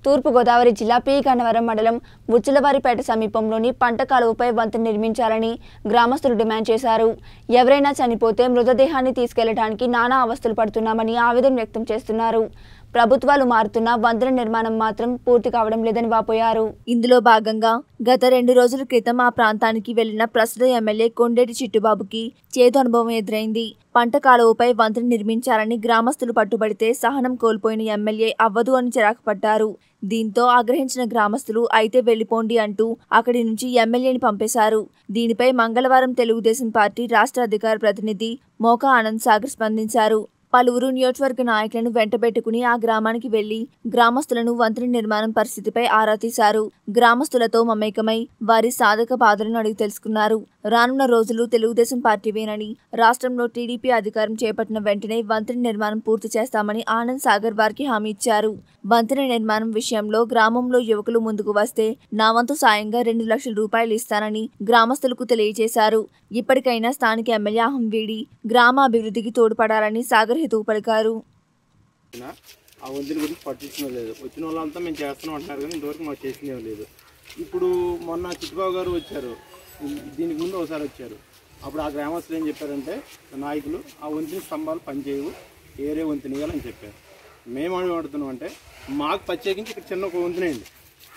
తూర్పుగోదావరి జిల్లా పి గన్నవరం మండలం ఉచ్చులవారిపేట సమీపంలోని పంట కాలువపై వంతెన నిర్మించాలని గ్రామస్తులు డిమాండ్ చేశారు ఎవరైనా చనిపోతే మృతదేహాన్ని తీసుకెళ్లడానికి నానా అవస్థలు పడుతున్నామని ఆవేదన వ్యక్తం చేస్తున్నారు ప్రభుత్వాలు మారుతున్నా వంతెన నిర్మాణం మాత్రం పూర్తి కావడం లేదని వాపోయారు ఇందులో భాగంగా గత రెండు రోజుల క్రితం ఆ ప్రాంతానికి వెళ్లిన ప్రస్తుత ఎమ్మెల్యే కొండేటి చిట్టుబాబుకి చేదు అనుభవం ఎదురైంది పంట కాలువపై వంతెన నిర్మించాలని గ్రామస్తులు పట్టుబడితే సహనం కోల్పోయిన ఎమ్మెల్యే అవ్వదు అని చిరాకు పడ్డారు దీంతో ఆగ్రహించిన గ్రామస్తులు అయితే వెళ్లిపోండి అంటూ అక్కడి నుంచి ఎమ్మెల్యేని పంపేశారు దీనిపై మంగళవారం తెలుగుదేశం పార్టీ రాష్ట్ర అధికార ప్రతినిధి మోకా ఆనంద్ సాగర్ స్పందించారు పలువురు నియోజకవర్గ నాయకులను వెంటబెట్టుకుని ఆ గ్రామానికి వెళ్లి గ్రామస్తులను వంతెన నిర్మాణం పరిస్థితిపై ఆరా తీశారు గ్రామస్తులతో మమేకమై వారి సాధక బాధలను అడిగి తెలుసుకున్నారు రానున్న రోజులు తెలుగుదేశం పార్టీవేనని రాష్ట్రంలో టీడీపీ అధికారం చేపట్టిన వెంటనే వంతెన నిర్మాణం పూర్తి చేస్తామని ఆనంద్ సాగర్ వారికి హామీ ఇచ్చారు వంతెన నిర్మాణం విషయంలో గ్రామంలో యువకులు ముందుకు వస్తే నా వంతు సాయంగా రెండు లక్షల రూపాయలు ఇస్తానని గ్రామస్తులకు తెలియజేశారు ఇప్పటికైనా స్థానిక ఎమ్మెల్యే అహం వీడి గ్రామ అభివృద్ధికి తోడ్పడాలని సాగర్ హితవు పలికారు వచ్చినా ఆ వంతుల గురించి పట్టించడం లేదు వచ్చిన వాళ్ళంతా మేము చేస్తున్నాం అంటున్నారు కానీ ఇంతవరకు మాకు చేసిందేం లేదు ఇప్పుడు మొన్న చిట్టుబాబు గారు వచ్చారు దీనికి ముందు ఒకసారి వచ్చారు అప్పుడు ఆ గ్రామస్తులు ఏం చెప్పారంటే నాయకులు ఆ వంతుని స్తంభాలు పనిచేయవు ఏరే వంతుని ఇవ్వాలని చెప్పారు మేము ఏమడుతున్నాం అంటే మాకు ప్రత్యేకించి ఇక్కడ చిన్న ఒక వంతునేయండి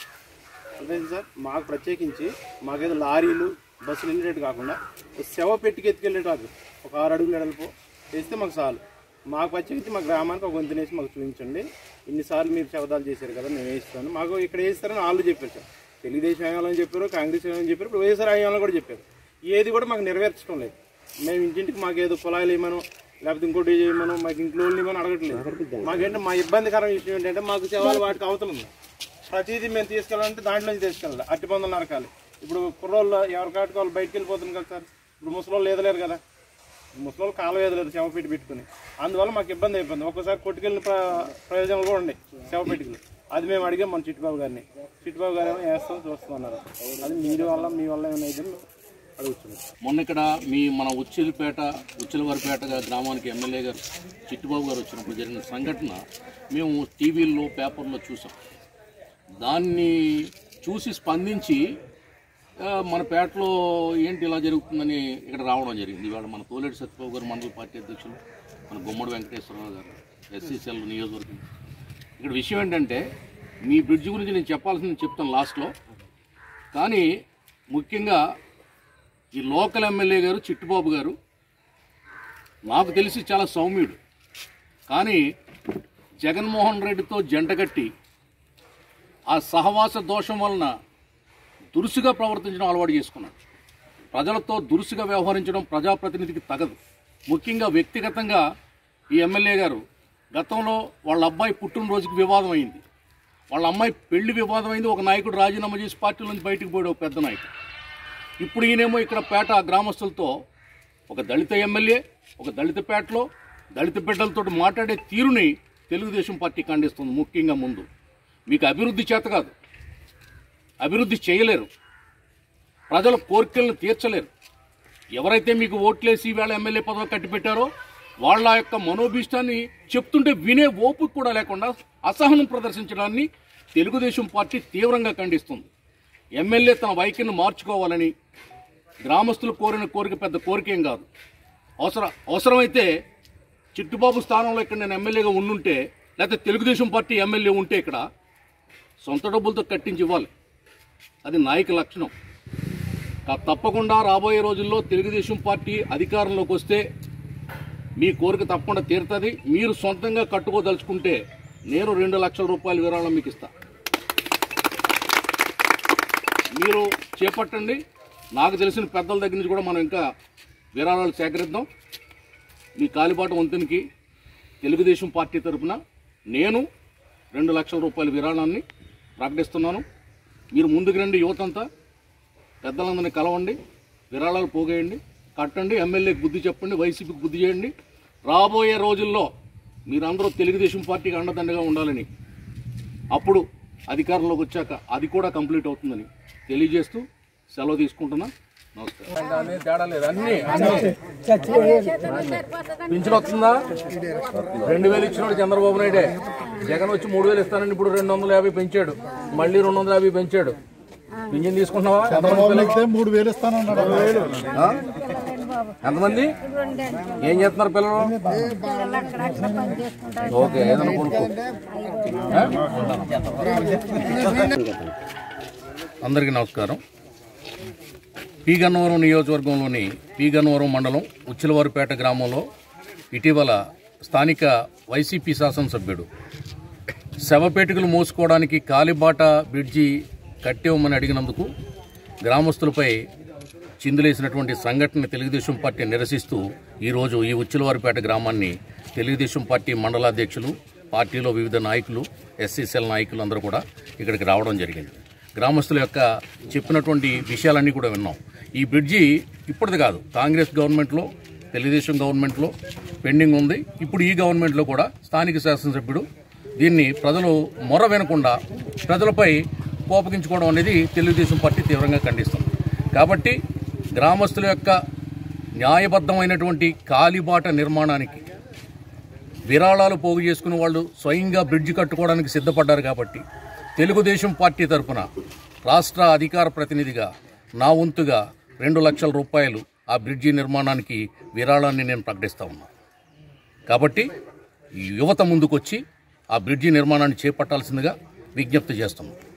అదే సార్ మాకు ప్రత్యేకించి మాకేదో లారీలు బస్సులు వెళ్ళేటట్టు కాకుండా ఒక శవ పెట్టికి ఎత్తుకెళ్ళేటట్టు ఒక ఆరు అడుగులు ఎడల్పు వేస్తే మాకు చాలు మాకు ప్రత్యేకించి మా గ్రామానికి ఒక వంతునేసి మాకు చూపించండి ఇన్నిసార్లు మీరు శవదాలు చేశారు కదా మేము వేస్తాను మాకు ఇక్కడ వేస్తారని వాళ్ళు చెప్పారు సార్ తెలుగుదేశం అయ్యాలని చెప్పారు కాంగ్రెస్ అయ్యాలని చెప్పారు ఇప్పుడు వైఎస్ఆర్ అయ్యాలని కూడా చెప్పారు ఏది కూడా మాకు నెరవేర్చడం లేదు మేము ఇంటింటికి మాకు ఏదో కుళాయిలు ఇవ్వమను లేకపోతే ఇంకోటి చేయమను మాకు ఇంట్లో ఇవ్వమని అడగట్లేదు మాకేంటే మా ఇబ్బందికరమైన విషయం ఏంటంటే మాకు శవాలు వాటికి అవతల ఉంది ప్రతిదీ మేము తీసుకెళ్ళాలంటే దాంట్లో నుంచి తీసుకెళ్ళాలి అట్టి పొందలు నరకాలి ఇప్పుడు కుర్రోళ్ళు ఎవరి కాటికి వాళ్ళు బయటకు వెళ్ళిపోతుంది కదా సార్ ఇప్పుడు ముసలోళ్ళు ఏదలేరు కదా ముసలోళ్ళు కాలం ఏదలేదు శవ పెట్టి పెట్టుకుని అందువల్ల మాకు ఇబ్బంది అయిపోయింది ఒక్కసారి కొట్టుకెళ్ళిన ప్ర- ప్రయోజనాలు కూడా ఉన్నాయి శవ పెట్టుకుని అది మేము అడిగాం మన చిట్టుబాబు గారిని చిట్టుబాబు గారు ఏమో వేస్తాం చూస్తున్నారు అది మీరు వల్ల మీ వల్ల ఏమైనా అయితే అడుగుతున్నాం మొన్న ఇక్కడ మీ మన ఉచ్చిలపేట ఉచ్చిలవారిపేట గ్రామానికి ఎమ్మెల్యే గారు చిట్టుబాబు గారు వచ్చినప్పుడు జరిగిన సంఘటన మేము టీవీల్లో పేపర్లో చూసాం దాన్ని చూసి స్పందించి ఆ, మన పేటలో ఏంటి ఇలా జరుగుతుందని ఇక్కడ రావడం జరిగింది ఇవాళ మన తోలేటి సత్యబాబు గారు మండల పార్టీ అధ్యక్షులు మన గుమ్మడి వెంకటేశ్వరరావు గారు ఎస్సీసీఎల్ నియోజకవర్గం ఇక్కడ విషయం ఏంటంటే మీ బ్రిడ్జ్ గురించి నేను చెప్పాల్సింది చెప్తాను లాస్ట్లో కానీ ముఖ్యంగా ఈ లోకల్ ఎమ్మెల్యే గారు చిట్టుబాబు గారు నాకు తెలిసి చాలా సౌమ్యుడు కానీ జగన్మోహన్ రెడ్డితో జంటగట్టి ఆ సహవాస దోషం వలన దురుసుగా ప్రవర్తించడం అలవాటు చేసుకున్నాడు ప్రజలతో దురుసుగా వ్యవహరించడం ప్రజాప్రతినిధికి తగదు ముఖ్యంగా వ్యక్తిగతంగా ఈ ఎమ్మెల్యే గారు గతంలో వాళ్ళ అబ్బాయి పుట్టినరోజుకి వివాదం అయింది వాళ్ళ అమ్మాయి పెళ్లి వివాదం అయింది ఒక నాయకుడు రాజీనామా చేసి పార్టీల నుంచి బయటకు పోయాడు ఒక పెద్ద నాయకుడు ఇప్పుడు ఈయనేమో ఇక్కడ పేట గ్రామస్తులతో ఒక దళిత ఎమ్మెల్యే ఒక దళిత పేటలో దళిత బిడ్డలతో మాట్లాడే తీరుని తెలుగుదేశం పార్టీ ఖండిస్తుంది ముఖ్యంగా ముందు మీకు అభివృద్ధి చేత కాదు అభివృద్ధి చేయలేరు ప్రజల కోరికలను తీర్చలేరు ఎవరైతే మీకు ఓట్లేసి వేళ ఎమ్మెల్యే పదవి కట్టిపెట్టారో వాళ్ళ యొక్క మనోభీష్టాన్ని చెప్తుంటే వినే ఓపిక కూడా లేకుండా అసహనం ప్రదర్శించడాన్ని తెలుగుదేశం పార్టీ తీవ్రంగా ఖండిస్తుంది ఎమ్మెల్యే తన వైఖరిని మార్చుకోవాలని గ్రామస్తులు కోరిన కోరిక పెద్ద కోరికేం కాదు అవసరం అవసరమైతే చిట్టుబాబు స్థానంలో ఇక్కడ నేను ఎమ్మెల్యేగా ఉండుంటే లేకపోతే తెలుగుదేశం పార్టీ ఎమ్మెల్యే ఉంటే ఇక్కడ సొంత డబ్బులతో కట్టించి ఇవ్వాలి అది నాయక లక్షణం కా- తప్పకుండా రాబోయే రోజుల్లో తెలుగుదేశం పార్టీ అధికారంలోకి వస్తే మీ కోరిక తప్పకుండా తీరుతుంది మీరు సొంతంగా కట్టుకోదలుచుకుంటే నేను రెండు లక్షల రూపాయల విరాళం మీకు ఇస్తా మీరు చేపట్టండి నాకు తెలిసిన పెద్దల దగ్గర నుంచి కూడా మనం ఇంకా విరాళాలు సేకరిద్దాం మీ కాలిబాట వంతునికి తెలుగుదేశం పార్టీ తరఫున నేను రెండు లక్షల రూపాయల విరాళాన్ని ప్రకటిస్తున్నాను మీరు ముందుకు రండి యువతంతా పెద్దలందరినీ కలవండి విరాళాలు పోగేయండి కట్టండి ఎమ్మెల్యేకి బుద్ధి చెప్పండి వైసీపీకి బుద్ధి చేయండి రాబోయే రోజుల్లో మీరందరూ తెలుగుదేశం పార్టీకి అండదండగా ఉండాలని అప్పుడు అధికారంలోకి వచ్చాక అది కూడా కంప్లీట్ అవుతుందని తెలియజేస్తూ సెలవు తీసుకుంటున్నా కానీ తేడా లేదు అన్ని అన్ని పింఛన్ వస్తుందా రెండు వేలు ఇచ్చినాడు చంద్రబాబు నాయుడే జగన్ వచ్చి మూడు వేలు ఇస్తానని ఇప్పుడు రెండు వందల యాభై పెంచాడు మళ్ళీ రెండు వందల యాభై పెంచాడు పింఛన్ తీసుకుంటున్నావా ఎంతమంది పిల్లలు? మూడు వేలు ఇస్తానన్నాడు ఆ? ఎంతమంది ఏం చేస్తున్నారు పిల్లలు ఓకే ఏదైనా కొనుక్కో ఆ? అందరికీ నమస్కారం పి గన్నవరం నియోజకవర్గంలోని పి గన్నవరం మండలం ఉచ్చిలవారిపేట గ్రామంలో ఇటీవల స్థానిక వైసీపీ శాసనసభ్యుడు శవపేటికలు మోసుకోవడానికి కాలిబాట బ్రిడ్జి కట్టివ్వమని అడిగినందుకు గ్రామస్తులపై చిందులేసినటువంటి సంఘటన తెలుగుదేశం పార్టీ నిరసిస్తూ ఈరోజు ఈ ఉచ్చిలవారిపేట గ్రామాన్ని తెలుగుదేశం పార్టీ మండలాధ్యక్షులు పార్టీలో వివిధ నాయకులు ఎస్సీసీఎల్ నాయకులు అందరూ కూడా ఇక్కడికి రావడం జరిగింది గ్రామస్తుల యొక్క చెప్పినటువంటి విషయాలన్నీ కూడా విన్నాం ఈ బ్రిడ్జి ఇప్పటిది కాదు కాంగ్రెస్ గవర్నమెంట్లో తెలుగుదేశం గవర్నమెంట్లో పెండింగ్ ఉంది ఇప్పుడు ఈ గవర్నమెంట్లో కూడా స్థానిక శాసనసభ్యుడు దీన్ని ప్రజలు మొర వినకుండా ప్రజలపై కోపగించుకోవడం అనేది తెలుగుదేశం పార్టీ తీవ్రంగా ఖండిస్తుంది కాబట్టి గ్రామస్తుల యొక్క న్యాయబద్ధమైనటువంటి కాలిబాట నిర్మాణానికి విరాళాలు పోగు చేసుకున్న వాళ్ళు స్వయంగా బ్రిడ్జి కట్టుకోవడానికి సిద్ధపడ్డారు కాబట్టి తెలుగుదేశం పార్టీ తరఫున రాష్ట్ర అధికార ప్రతినిధిగా నా వంతుగా రెండు లక్షల రూపాయలు ఆ బ్రిడ్జి నిర్మాణానికి విరాళాన్ని నేను ప్రకటిస్తా ఉన్నా కాబట్టి ఈ యువత ముందుకొచ్చి ఆ బ్రిడ్జి నిర్మాణాన్ని చేపట్టాల్సిందిగా విజ్ఞప్తి చేస్తున్నాం